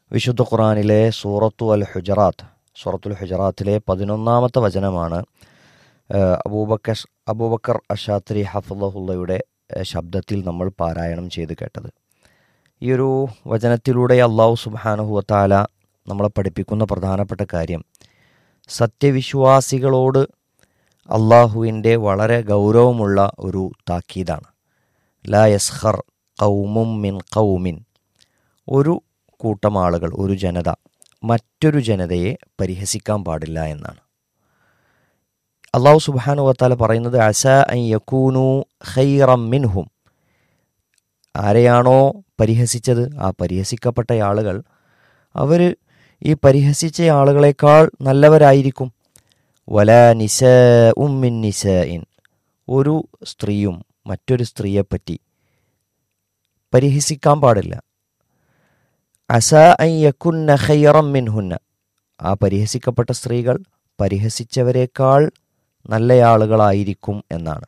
വിശുദ്ധ ഖുറാനിലെ സൂറത്തു അൽ ഹുജറാത്ത് സൂറത്തുൽ ഹുജറാത്തിലെ പതിനൊന്നാമത്തെ വചനമാണ് ഏഹ്, അബൂബക്കർ അബൂബക്കർ അഷാത്രി ഹഫുള്ളയുടെ ശബ്ദത്തിൽ നമ്മൾ പാരായണം ചെയ്ത് കേട്ടത് ഈ ഒരു വചനത്തിലൂടെ അള്ളാഹു സുബാനഹുവത്താല നമ്മളെ പഠിപ്പിക്കുന്ന പ്രധാനപ്പെട്ട കാര്യം സത്യവിശ്വാസികളോട് അള്ളാഹുവിൻ്റെ വളരെ ഗൗരവമുള്ള ഒരു താക്കീതാണ് ലാ യസ്ഹർ കൗമും മിൻ കൗമിൻ ഒരു കൂട്ടം ആളുകൾ ഒരു ജനത മറ്റൊരു ജനതയെ പരിഹസിക്കാൻ പാടില്ല എന്നാണ് അള്ളാഹു സുബാനു വത്താല പറയുന്നത് അസ അൻ യക്കൂനു ഖൈറം മിൻഹും ആരെയാണോ പരിഹസിച്ചത് ആ പരിഹസിക്കപ്പെട്ട ആളുകൾ അവർ ഈ പരിഹസിച്ച ആളുകളെക്കാൾ നല്ലവരായിരിക്കും വല നിസ ഉമ്മിൻ നിസഇൻ ഒരു സ്ത്രീയും മറ്റൊരു സ്ത്രീയെപ്പറ്റി പരിഹസിക്കാൻ പാടില്ല അസ അൻ യക്കുന്ന ഖൈറം മിൻഹുന്ന ആ പരിഹസിക്കപ്പെട്ട സ്ത്രീകൾ പരിഹസിച്ചവരെക്കാൾ നല്ലയാളുകളായിരിക്കും എന്നാണ്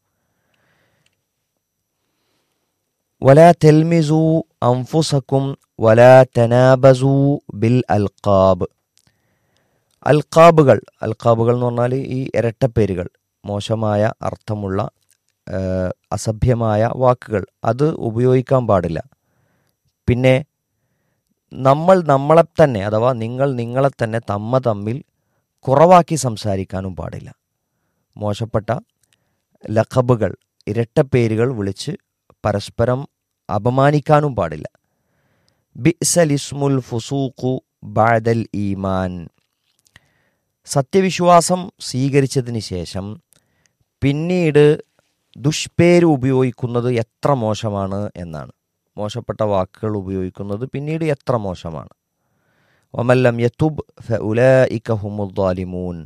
വല തെൽമിസു അംഫുസക്കും വല തനാബസു ബിൽ അൽക്കാബ് അൽക്കാബുകൾ അൽക്കാബുകൾ എന്ന് പറഞ്ഞാൽ ഈ ഇരട്ടപ്പേരുകൾ മോശമായ അർത്ഥമുള്ള ആ, അസഭ്യമായ വാക്കുകൾ അത് ഉപയോഗിക്കാൻ പാടില്ല പിന്നെ നമ്മൾ നമ്മളെ തന്നെ അഥവാ നിങ്ങൾ നിങ്ങളെ തന്നെ തമ്മ തമ്മിൽ കുറവാക്കി സംസാരിക്കാനും പാടില്ല മോശപ്പെട്ട ലഖബുകൾ ഇരട്ടപ്പേരുകൾ വിളിച്ച് പരസ്പരം അപമാനിക്കാനും പാടില്ല ബിസലിസ്മുൽ ഫുസൂഖു ബാദൽ ഈമാൻ സത്യവിശ്വാസം സ്വീകരിച്ചതിന് ശേഷം പിന്നീട് ദുഷ്പേര് ഉപയോഗിക്കുന്നത് എത്ര മോശമാണ് എന്നാണ് മോശപ്പെട്ട വാക്കുകൾ ഉപയോഗിക്കുന്നത് പിന്നീട് എത്ര മോശമാണ് വമല്ലം യത്തുബ് ഫുലിമുദ്ദാലിമൂൻ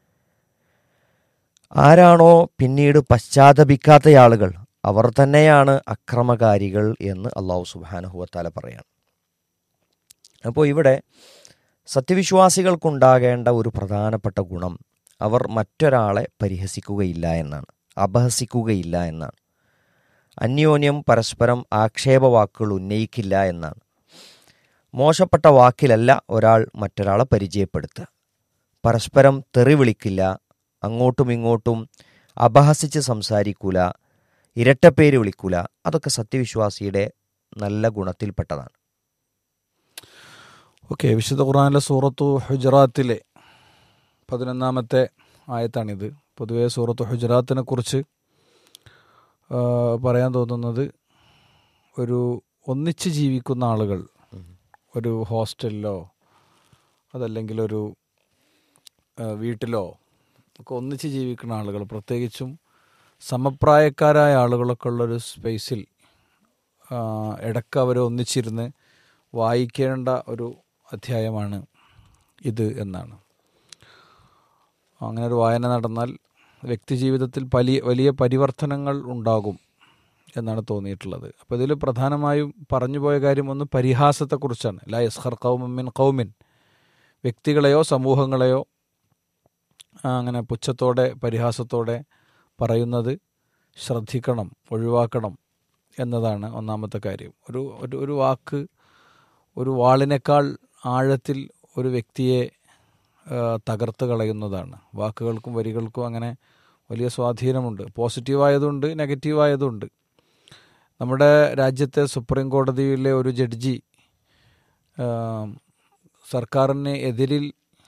ആരാണോ പിന്നീട് പശ്ചാത്തപിക്കാത്ത ആളുകൾ അവർ തന്നെയാണ് അക്രമകാരികൾ എന്ന് അള്ളാഹു സുബാനഹുവത്താല പറയാണ് അപ്പോൾ ഇവിടെ സത്യവിശ്വാസികൾക്കുണ്ടാകേണ്ട ഒരു പ്രധാനപ്പെട്ട ഗുണം അവർ മറ്റൊരാളെ പരിഹസിക്കുകയില്ല എന്നാണ് അപഹസിക്കുകയില്ല എന്നാണ് അന്യോന്യം പരസ്പരം ആക്ഷേപവാക്കുകൾ ഉന്നയിക്കില്ല എന്നാണ് മോശപ്പെട്ട വാക്കിലല്ല ഒരാൾ മറ്റൊരാളെ പരിചയപ്പെടുത്തുക പരസ്പരം തെറി വിളിക്കില്ല അങ്ങോട്ടും ഇങ്ങോട്ടും അപഹസിച്ച് സംസാരിക്കൂല ഇരട്ടപ്പേര് വിളിക്കൂല അതൊക്കെ സത്യവിശ്വാസിയുടെ നല്ല ഗുണത്തിൽപ്പെട്ടതാണ് ഓക്കെ വിശുദ്ധ ഖുർആനിലെ സൂറത്തു ഹുജറാത്തിലെ പതിനൊന്നാമത്തെ ആയത്താണിത് പൊതുവെ സൂറത്തു ഹുജറാത്തിനെ കുറിച്ച് ആ, പറയാൻ തോന്നുന്നത് ഒരു ഒന്നിച്ച് ജീവിക്കുന്ന ആളുകൾ ഒരു ഹോസ്റ്റലിലോ അതല്ലെങ്കിൽ ഒരു ആ, വീട്ടിലോ ഒക്കെ ഒന്നിച്ച് ജീവിക്കുന്ന ആളുകൾ പ്രത്യേകിച്ചും സമപ്രായക്കാരായ ആളുകളൊക്കെ ഉള്ളൊരു സ്പേസിൽ ആ, ഇടയ്ക്ക് അവർ ഒന്നിച്ചിരുന്ന് വായിക്കേണ്ട ഒരു അധ്യായമാണ് ഇത് എന്നാണ് അങ്ങനെ ഒരു വായന നടന്നാൽ വ്യക്തി ജീവിതത്തിൽ വലിയ വലിയ പരിവർത്തനങ്ങൾ ഉണ്ടാകും എന്നാണ് തോന്നിയിട്ടുള്ളത് അപ്പോൾ ഇതിൽ പ്രധാനമായും പറഞ്ഞു പോയ കാര്യം ഒന്ന് പരിഹാസത്തെക്കുറിച്ചാണ് ലാ യസ്ഹർ കൗമിൻ കൗമിൻ വ്യക്തികളെയോ സമൂഹങ്ങളെയോ ആ, അങ്ങനെ പുച്ഛത്തോടെ പരിഹാസത്തോടെ പറയുന്നത് ശ്രദ്ധിക്കണം ഒഴിവാക്കണം എന്നതാണ് ഒന്നാമത്തെ കാര്യം ഒരു ഒരു ഒരു വാക്ക് ഒരു വാളിനേക്കാൾ ആഴത്തിൽ ഒരു വ്യക്തിയെ ആ, തകർത്ത് കളയുന്നതാണ് വാക്കുകൾക്കും വരികൾക്കും അങ്ങനെ വലിയ സ്വാധീനമുണ്ട് പോസിറ്റീവായതുണ്ട് നെഗറ്റീവായതുണ്ട് നമ്മുടെ രാജ്യത്തെ സുപ്രീം കോടതിയിലെ ഒരു ജഡ്ജി ആ, സർക്കാരിന് എതിരിൽ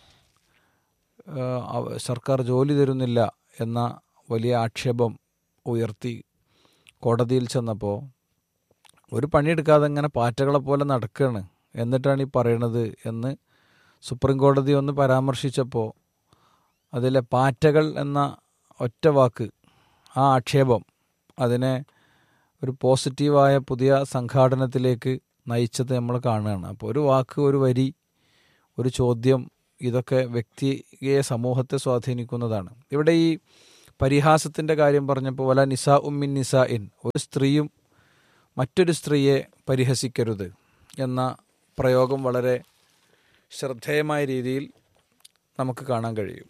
ആ, അവ- സർക്കാർ ജോലി തരുന്നില്ല എന്ന വലിയ ആക്ഷേപം ഉയർത്തി കോടതിയിൽ ചെന്നപ്പോൾ ഒരു പണിയെടുക്കാതെ ഇങ്ങനെ പാറ്റകളെ പോലെ നടക്കുകയാണ് എന്നിട്ടാണ് ഈ പറയണത് എന്ന് സുപ്രീം കോടതി ഒന്ന് പരാമർശിച്ചപ്പോൾ അതിലെ പാറ്റകൾ എന്ന ഒറ്റ വാക്ക് ആ ആക്ഷേപം അതിനെ ഒരു പോസിറ്റീവായ പുതിയ സംഘാടനത്തിലേക്ക് നയിച്ചത് നമ്മൾ കാണുകയാണ് അപ്പോൾ ഒരു വാക്ക് ഒരു വരി ഒരു ചോദ്യം ഇതൊക്കെ വ്യക്തിയെ സമൂഹത്തെ സ്വാധീനിക്കുന്നതാണ് ഇവിടെ ഈ പരിഹാസത്തിൻ്റെ കാര്യം പറഞ്ഞപ്പോൾ വല നിസ ഉമ്മിൻ നിസ ഇൻ ഒരു സ്ത്രീയും മറ്റൊരു സ്ത്രീയെ പരിഹസിക്കരുത് എന്ന പ്രയോഗം വളരെ ശ്രദ്ധേയമായ രീതിയിൽ നമുക്ക് കാണാൻ കഴിയും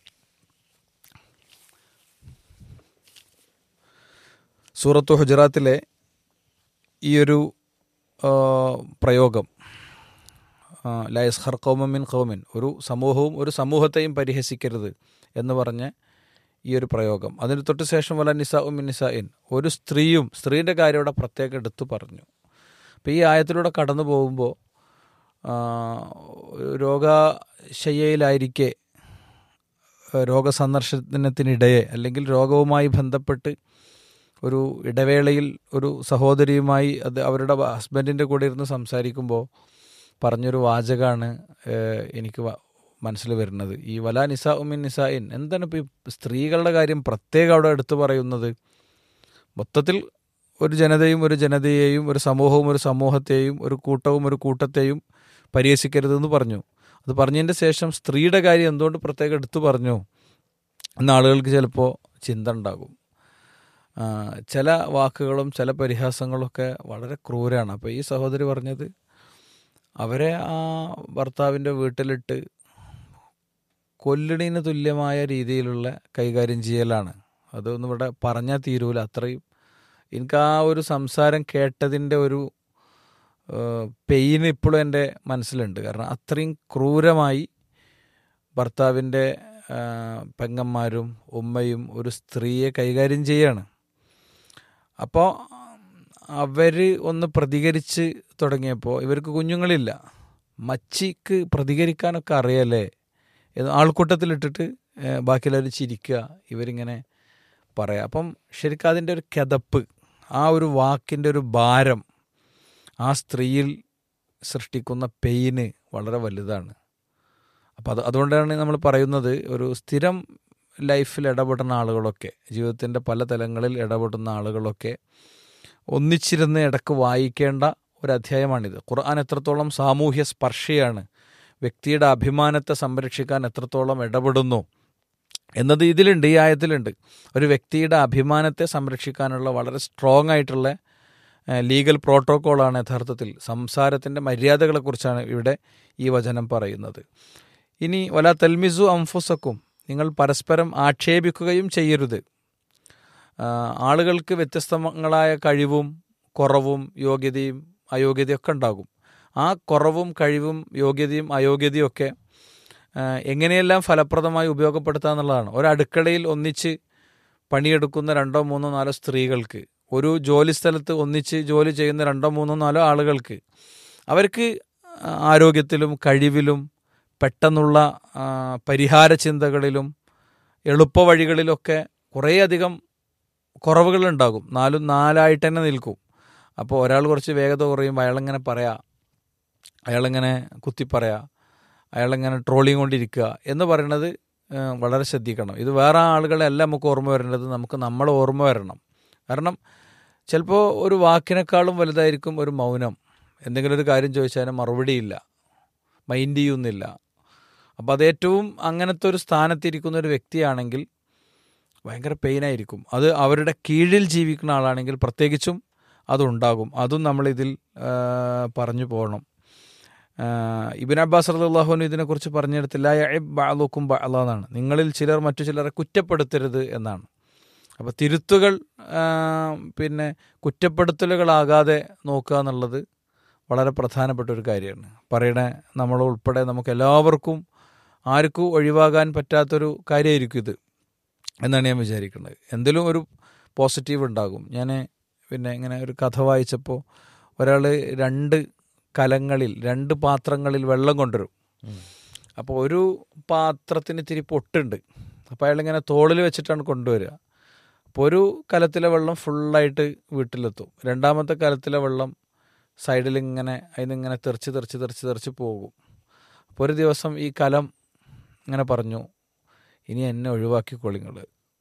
സൂറത്തു ഹുജറാത്തിലെ ഈ ഒരു ആ, പ്രയോഗം ലയസ്ഹർ കൗമമിൻ കൗമിൻ ഒരു സമൂഹവും ഒരു സമൂഹത്തെയും പരിഹസിക്കരുത് എന്ന് പറഞ്ഞ് ഈ ഒരു പ്രയോഗം അതിന് തൊട്ട് ശേഷം വല നിസാ ഉമിൻ നിസായിൻ ഒരു സ്ത്രീയും സ്ത്രീയുടെ കാര്യം ഇവിടെ പ്രത്യേകം എടുത്തു പറഞ്ഞു അപ്പോൾ ഈ ആയത്തിലൂടെ കടന്നു പോകുമ്പോൾ രോഗശയ്യയിലായിരിക്കെ രോഗസന്ദർശനത്തിനിടയെ അല്ലെങ്കിൽ രോഗവുമായി ബന്ധപ്പെട്ട് ഒരു ഇടവേളയിൽ ഒരു സഹോദരിയുമായി അത് അവരുടെ ഹസ്ബൻഡിൻ്റെ കൂടെ ഇരുന്ന് സംസാരിക്കുമ്പോൾ പറഞ്ഞൊരു വാചകമാണ് എനിക്ക് മനസ്സിൽ വരുന്നത് ഈ വലാ നിസാ ഉമിൻ നിസായിൻ എന്താണ് ഇപ്പോൾ ഈ സ്ത്രീകളുടെ കാര്യം പ്രത്യേകം അവിടെ എടുത്തു പറയുന്നത് മൊത്തത്തിൽ ഒരു ജനതയും ഒരു ജനതയെയും ഒരു സമൂഹവും ഒരു സമൂഹത്തെയും ഒരു കൂട്ടവും ഒരു കൂട്ടത്തെയും പരിഹസിക്കരുതെന്ന് പറഞ്ഞു അത് പറഞ്ഞതിൻ്റെ ശേഷം സ്ത്രീയുടെ കാര്യം എന്തുകൊണ്ട് പ്രത്യേകം എടുത്തു പറഞ്ഞു എന്ന ആളുകൾക്ക് ചിലപ്പോൾ ചിന്ത ഉണ്ടാകും ചില വാക്കുകളും ചില പരിഹാസങ്ങളൊക്കെ വളരെ ക്രൂരാണ് അപ്പോൾ ഈ സഹോദരി പറഞ്ഞത് അവരെ ആ ഭർത്താവിൻ്റെ വീട്ടിലിട്ട് കൊല്ലിടിന് തുല്യമായ രീതിയിലുള്ള കൈകാര്യം ചെയ്യലാണ് അതൊന്നും ഇവിടെ പറഞ്ഞാൽ തീരൂല അത്രയും എനിക്ക് ആ ഒരു സംസാരം കേട്ടതിൻ്റെ ഒരു പെയിൻ ഇപ്പോഴും എൻ്റെ മനസ്സിലുണ്ട് കാരണം അത്രയും ക്രൂരമായി ഭർത്താവിൻ്റെ പെങ്ങന്മാരും ഉമ്മയും ഒരു സ്ത്രീയെ കൈകാര്യം ചെയ്യാണ് അപ്പോൾ അവർ ഒന്ന് പ്രതികരിച്ച് തുടങ്ങിയപ്പോൾ ഇവർക്ക് കുഞ്ഞുങ്ങളില്ല മച്ചിക്ക് പ്രതികരിക്കാനൊക്കെ അറിയല്ലേ ആൾക്കൂട്ടത്തിലിട്ടിട്ട് ബാക്കിയുള്ളവർ ചിരിക്കുക ഇവരിങ്ങനെ പറയാം അപ്പം ശരിക്കും അതിൻ്റെ ഒരു കിതപ്പ് ആ ഒരു വാക്കിൻ്റെ ഒരു ഭാരം ആ സ്ത്രീയിൽ സൃഷ്ടിക്കുന്ന പെയിന് വളരെ വലുതാണ് അപ്പം അത് അതുകൊണ്ടാണ് നമ്മൾ പറയുന്നത് ഒരു സ്ഥിരം ലൈഫിൽ ഇടപെടുന്ന ആളുകളൊക്കെ ജീവിതത്തിൻ്റെ പല തലങ്ങളിൽ ഇടപെടുന്ന ആളുകളൊക്കെ ഒന്നിച്ചിരുന്ന് ഇടക്ക് വായിക്കേണ്ട ഒരു അധ്യായമാണിത് ഖുർആൻ എത്രത്തോളം സാമൂഹ്യ സ്പർശിയാണ് വ്യക്തിയുടെ അഭിമാനത്തെ സംരക്ഷിക്കാൻ എത്രത്തോളം ഇടപെടുന്നു എന്നത് ഇതിലുണ്ട് ഈ ആയത്തിലുണ്ട് ഒരു വ്യക്തിയുടെ അഭിമാനത്തെ സംരക്ഷിക്കാനുള്ള വളരെ സ്ട്രോങ് ആയിട്ടുള്ള ലീഗൽ പ്രോട്ടോക്കോളാണ് യഥാർത്ഥത്തിൽ സംസാരത്തിൻ്റെ മര്യാദകളെക്കുറിച്ചാണ് ഇവിടെ ഈ വചനം പറയുന്നത് ഇനി വല തൽമിസു അംഫുസക്കും നിങ്ങൾ പരസ്പരം ആക്ഷേപിക്കുകയും ചെയ്യരുത് ആളുകൾക്ക് വ്യത്യസ്തങ്ങളായ കഴിവും കുറവും യോഗ്യതയും അയോഗ്യതയൊക്കെ ഉണ്ടാകും ആ കുറവും കഴിവും യോഗ്യതയും അയോഗ്യതയും ഒക്കെ എങ്ങനെയെല്ലാം ഫലപ്രദമായി ഉപയോഗപ്പെടുത്തുക എന്നുള്ളതാണ് ഒരടുക്കളയിൽ ഒന്നിച്ച് പണിയെടുക്കുന്ന രണ്ടോ മൂന്നോ നാലോ സ്ത്രീകൾക്ക് ഒരു ജോലി സ്ഥലത്ത് ഒന്നിച്ച് ജോലി ചെയ്യുന്ന രണ്ടോ മൂന്നോ നാലോ ആളുകൾക്ക് അവർക്ക് ആരോഗ്യത്തിലും കഴിവിലും പെട്ടെന്നുള്ള പരിഹാര ചിന്തകളിലും എളുപ്പ വഴികളിലൊക്കെ കുറേയധികം കുറവുകളുണ്ടാകും നാലും നാലായിട്ട് തന്നെ നിൽക്കും അപ്പോൾ ഒരാൾ കുറച്ച് വേഗത കുറയുമ്പോൾ അയാളിങ്ങനെ പറയാ അയാളിങ്ങനെ കുത്തി പറയാ അയാളിങ്ങനെ ട്രോളിങ് കൊണ്ടിരിക്കുക എന്ന് പറയുന്നത് വളരെ ശ്രദ്ധിക്കണം ഇത് വേറെ ആളുകളെയല്ല നമുക്ക് ഓർമ്മ വരേണ്ടത് നമുക്ക് നമ്മളെ ഓർമ്മ വരണം കാരണം ചിലപ്പോൾ ഒരു വാക്കിനേക്കാളും വലുതായിരിക്കും ഒരു മൗനം എന്തെങ്കിലും ഒരു കാര്യം ചോദിച്ചാൽ മറുപടിയില്ല മൈൻഡ് ചെയ്യുന്നില്ല അപ്പോൾ അത് ഏറ്റവും അങ്ങനത്തെ ഒരു സ്ഥാനത്തിരിക്കുന്ന ഒരു വ്യക്തിയാണെങ്കിൽ ഭയങ്കര പെയിനായിരിക്കും അത് അവരുടെ കീഴിൽ ജീവിക്കുന്ന ആളാണെങ്കിൽ പ്രത്യേകിച്ചും അതുണ്ടാകും അതും നമ്മളിതിൽ പറഞ്ഞു പോകണം ഇബിൻ അബ്ബാസ് അള്ളാഹുനു ഇതിനെക്കുറിച്ച് പറഞ്ഞെടുത്തില്ല ബാലുക്കും ബാലാന്നാണ് നിങ്ങളിൽ ചിലർ മറ്റു ചിലരെ കുറ്റപ്പെടുത്തരുത് എന്നാണ് അപ്പോൾ തിരുത്തുകൾ പിന്നെ കുറ്റപ്പെടുത്തലുകളാകാതെ നോക്കുക എന്നുള്ളത് വളരെ പ്രധാനപ്പെട്ട ഒരു കാര്യമാണ് പറയണ നമ്മൾ ഉൾപ്പെടെ നമുക്ക് എല്ലാവർക്കും ആർക്കും ഒഴിവാകാൻ പറ്റാത്തൊരു കാര്യമായിരിക്കും ഇത് എന്നാണ് ഞാൻ വിചാരിക്കുന്നത് എന്തെങ്കിലും ഒരു പോസിറ്റീവ് ഉണ്ടാകും ഞാൻ പിന്നെ ഇങ്ങനെ ഒരു കഥ വായിച്ചപ്പോൾ ഒരാൾ രണ്ട് കലങ്ങളിൽ രണ്ട് പാത്രങ്ങളിൽ വെള്ളം കൊണ്ടുവരും അപ്പോൾ ഒരു പാത്രത്തിന് ഇത്തിരി പൊട്ടുണ്ട് അപ്പോൾ അയാളിങ്ങനെ തോളിൽ വെച്ചിട്ടാണ് കൊണ്ടുവരിക അപ്പോൾ ഒരു കലത്തിലെ വെള്ളം ഫുള്ളായിട്ട് വീട്ടിലെത്തും രണ്ടാമത്തെ കലത്തിലെ വെള്ളം സൈഡിൽ ഇങ്ങനെ അതിനിങ്ങനെ തെറിച്ച് തെറിച്ച് തെറിച്ച് തെറിച്ച് പോകും അപ്പോൾ ഒരു ദിവസം ഈ കലം ഇങ്ങനെ പറഞ്ഞു ഇനി എന്നെ ഒഴിവാക്കിക്കോളി നിങ്ങൾ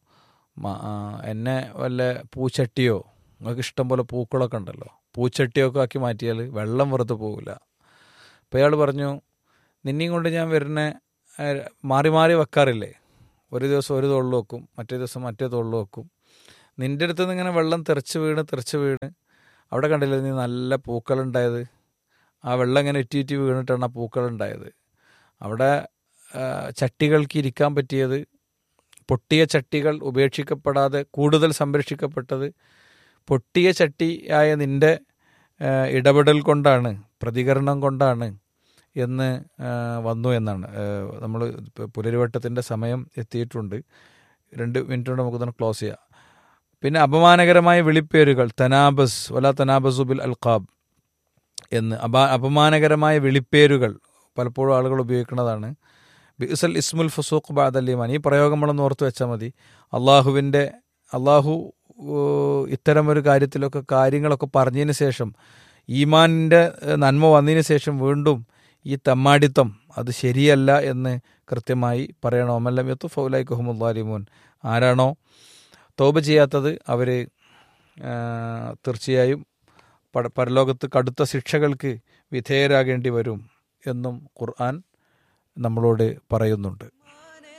എന്നെ വല്ല പൂച്ചട്ടിയോ നിങ്ങൾക്ക് ഇഷ്ടം പോലെ പൂക്കളൊക്കെ ഉണ്ടല്ലോ പൂച്ചട്ടിയൊക്കെ ആക്കി മാറ്റിയാൽ വെള്ളം വെറുതെ പോകില്ല അപ്പോൾ അയാൾ പറഞ്ഞു നിന്നെയും കൊണ്ട് ഞാൻ വരുന്ന മാറി മാറി വെക്കാറില്ലേ ഒരു ദിവസം ഒരു തോളിൽ വെക്കും മറ്റേ ദിവസം മറ്റേ തോളിൽ വെക്കും നിൻ്റെ അടുത്ത് നിന്ന് ഇങ്ങനെ വെള്ളം തെറിച്ച് വീണ് തെറിച്ച് വീണ് അവിടെ കണ്ടില്ലേ നീ നല്ല പൂക്കളുണ്ടായത് ആ വെള്ളം ഇങ്ങനെ ഇറ്റി ഇറ്റി വീണിട്ടാണ് ആ പൂക്കളുണ്ടായത് അവിടെ ചട്ടികൾക്ക് ഇരിക്കാൻ പറ്റിയത് പൊട്ടിയ ചട്ടികൾ ഉപേക്ഷിക്കപ്പെടാതെ കൂടുതൽ സംരക്ഷിക്കപ്പെട്ടത് പൊട്ടിയ ചട്ടിയായ നിൻ്റെ ഇടപെടൽ കൊണ്ടാണ് പ്രതികരണം കൊണ്ടാണ് എന്ന് ആ, വന്നു എന്നാണ് നമ്മൾ പുലരിവട്ടത്തിൻ്റെ സമയം എത്തിയിട്ടുണ്ട് രണ്ട് മിനിറ്റ് കൊണ്ട് നമുക്കൊന്ന് ക്ലോസ് ചെയ്യാം പിന്നെ അപമാനകരമായ വിളിപ്പേരുകൾ തനാബസ് വല തനാബസുബിൽ അൽഖാബ് എന്ന് അപ അപമാനകരമായ വിളിപ്പേരുകൾ പലപ്പോഴും ആളുകൾ ഉപയോഗിക്കുന്നതാണ് ബിസൽ ഇസ്മുൽ ഫസൂഖ് ബാദല്ലിമാൻ ഈ പ്രയോഗം നമ്മളൊന്ന് ഓർത്ത് വെച്ചാൽ മതി അള്ളാഹുവിൻ്റെ അള്ളാഹു ഏഹ്, ഇത്തരമൊരു കാര്യത്തിലൊക്കെ കാര്യങ്ങളൊക്കെ പറഞ്ഞതിന് ശേഷം ഈമാനിൻ്റെ ഏഹ്, നന്മ വന്നതിന് ശേഷം വീണ്ടും ഈ തമ്മാടിത്തം അത് ശരിയല്ല എന്ന് കൃത്യമായി പറയണം ഒമല്ലം യത്തു ഫൗലൈക്കുഹമുല്ലാലിമൂൻ ആരാണോ തോപ ചെയ്യാത്തത് അവർ തീർച്ചയായും പട പരലോകത്ത് കടുത്ത ശിക്ഷകൾക്ക് വിധേയരാകേണ്ടി വരും എന്നും ഖുർആൻ നമ്മളോട് പറയുന്നുണ്ട്